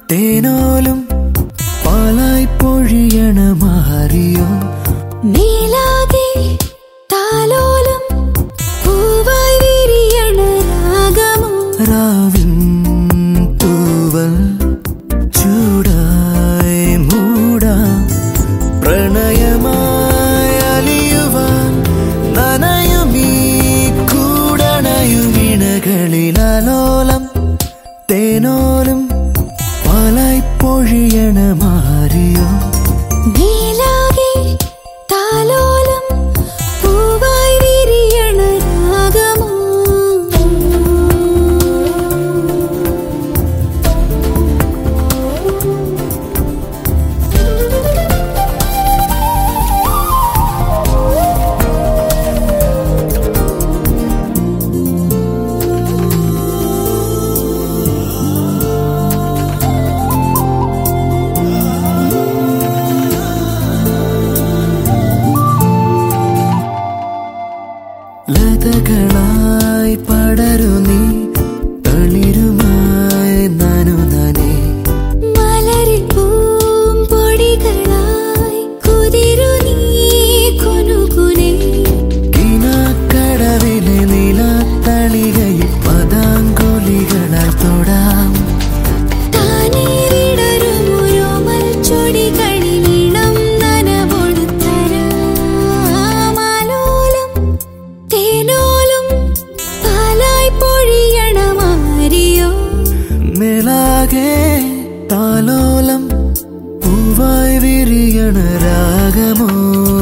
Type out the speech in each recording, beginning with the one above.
തേനോലും പാലായി പൊഴിയണ മാറിയോ മേലാകെ താലോലം പൂവായി വിരിയണ രാഗമോ രാവിൻ തൂവൽ ചൂടായി മൂടാം പ്രണയമായി അലിയുവാൻ നനയുമീ കൂടണയുമിണകളിലോലം തേനോലും പാലായി പൊഴിയണ മാറിയോ മേലാകെ താലോലം പൂവായി വിരിയണ രാഗമോ ലതകളായി പടരു നീ തളിരുമായി നനു നനേ മലരിൽ പൂമ്പൊടികളായി കുതിരു നീ കുനുകുനെ കിനാക്കടവിലെ നിലത്തളികയിൽ പതാങ്കുലികളാൽ തൊടാം താനേ വിടരുമൊരോമൽ ചൊടികളിലിണം നനവൊടു തരാമാലോലം തേനോലും പാലായി പൊഴിയണ മാറിയോ മേലാകെ താലോലം പൂവായി വിരിയണ രാഗമോ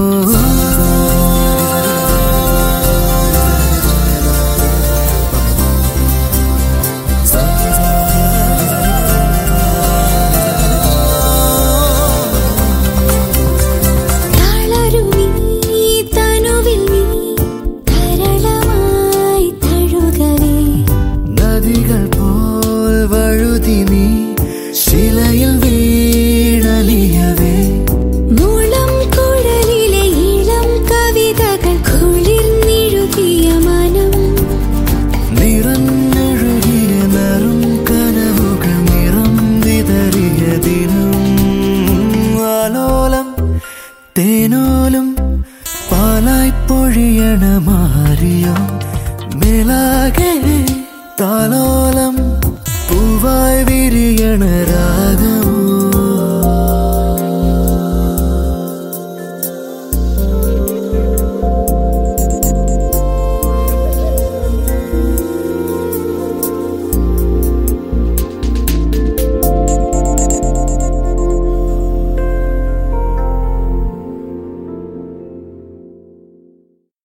തളരുമീ തനുവിൽ നീ തരളമായി തഴുകവേ നദികൾ പോൽ വഴുതി നീ ശിലയിൽ വീണലിയവേ മുളം കുഴലിലെ ഇളം കവിതകൾ കുളിർന്നിഴുകിയ മനം നിറഞ്ഞൊഴുകിയ നറും കനവുകൾ നിറം വിതറിയ ദിനം ആലോലം തേനോലും പാലായി പൊഴിയണ മാറിയോ മേലാകെ താലോലം പൂവായി വിരിയണ